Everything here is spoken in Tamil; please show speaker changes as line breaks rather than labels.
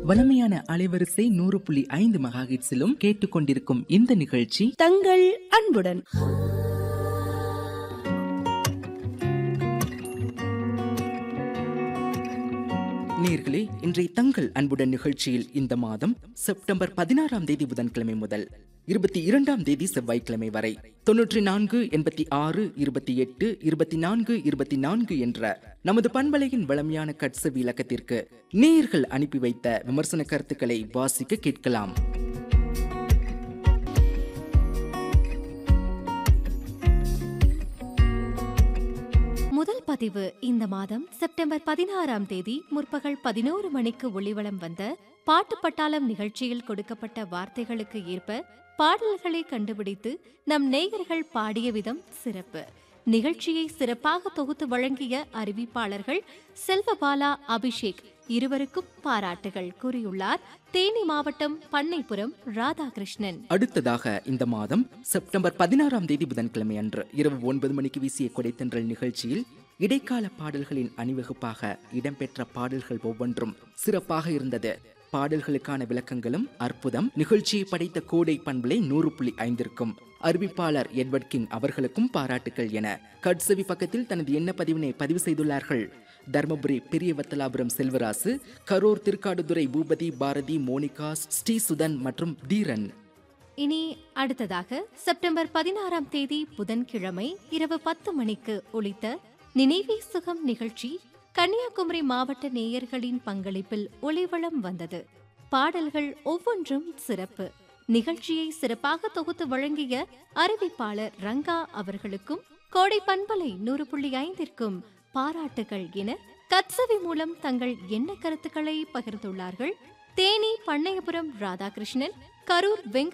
வளமையான அலைவரிசை நூறு புள்ளி ஐந்து மெகாஹிட்ஸிலும் கேட்டுக்கொண்டிருக்கும் இந்த நிகழ்ச்சி
தங்கள் அன்புடன்
நேர்களே இன்றைய தங்கள் அன்புடன் நிகழ்ச்சியில் இந்த மாதம் செப்டம்பர் பதினாறாம் தேதி புதன்கிழமை முதல் இருபத்தி இரண்டாம் தேதி செவ்வாய்க்கிழமை வரை தொன்னூற்றி நான்கு எண்பத்தி ஆறு இருபத்தி எட்டு இருபத்தி நான்கு இருபத்தி நான்கு என்ற நமது பண்பலையின் வளமையான கட்சவி இலக்கத்திற்கு நேயர்கள் அனுப்பி வைத்த விமர்சன கருத்துக்களை வாசிக்க கேட்கலாம்
முதல் பதிவு இந்த மாதம் செப்டம்பர் பதினாறாம் தேதி முற்பகல் பதினோரு மணிக்கு ஒளிவலம் வந்த பாட்டு பட்டாளம் நிகழ்ச்சியில் கொடுக்கப்பட்ட வார்த்தைகளுக்கு ஏற்ப பாடல்களை கண்டுபிடித்து நம் நேயர்கள் பாடிய விதம் சிறப்பு நிகழ்ச்சியை சிறப்பாக தொகுத்து வழங்கிய அறிவிப்பாளர்கள் செல்வபாலா அபிஷேக் இருவருக்கும் பாராட்டுகள் கூறியுள்ளார் தேனி மாவட்டம் பண்ணைப்புறம் ராதாகிருஷ்ணன்
அடுத்ததாக இந்த மாதம் செப்டம்பர் பதினாறாம் தேதி புதன்கிழமை அன்று இரவு ஒன்பது மணிக்கு வீசிய கொடைத்தன்றல் நிகழ்ச்சியில் இடைக்கால பாடல்களின் அணிவகுப்பாக இடம்பெற்ற பாடல்கள் ஒவ்வொன்றும் சிறப்பாக இருந்தது பாடல்களுக்கான விளக்கங்களும் அற்புதம் நிகழ்ச்சியை படைத்த கோடை பண்பலை நூறு புள்ளி ஐந்திற்கும் அறிவிப்பாளர் எட்வர்ட் கிங் அவர்களுக்கும் பாராட்டுகள் என கட்சவி பக்கத்தில் தனது எண்ண பதிவினை பதிவு செய்துள்ளார்கள் தர்மபுரி பெரியவத்தலாபுரம் செல்வராசு கரூர் திருக்காடுதுறை பூபதி பாரதி மோனிகா ஸ்ரீசுதன் மற்றும் தீரன்
இனி அடுத்ததாக செப்டம்பர் பதினாறாம் தேதி புதன்கிழமை இரவு பத்து மணிக்கு ஒலித்த நினைவே சுகம் நிகழ்ச்சி கன்னியாகுமரி மாவட்ட நேயர்களின் பங்களிப்பில் ஒளிவளம் வந்தது பாடல்கள் ஒவ்வொன்றும் சிறப்பு நிகழ்ச்சியை சிறப்பாக தொகுத்து வழங்கிய அறிவிப்பாளர் ரங்கா அவர்களுக்கும் கோடை பண்பலை நூறு புள்ளி ஐந்திற்கும் பாராட்டுகள் என கட்சவி மூலம் தங்கள் எண்ண கருத்துக்களை பகிர்ந்துள்ளார்கள் தேனி பண்ணையபுரம் ராதாகிருஷ்ணன் கரூர் வெங்க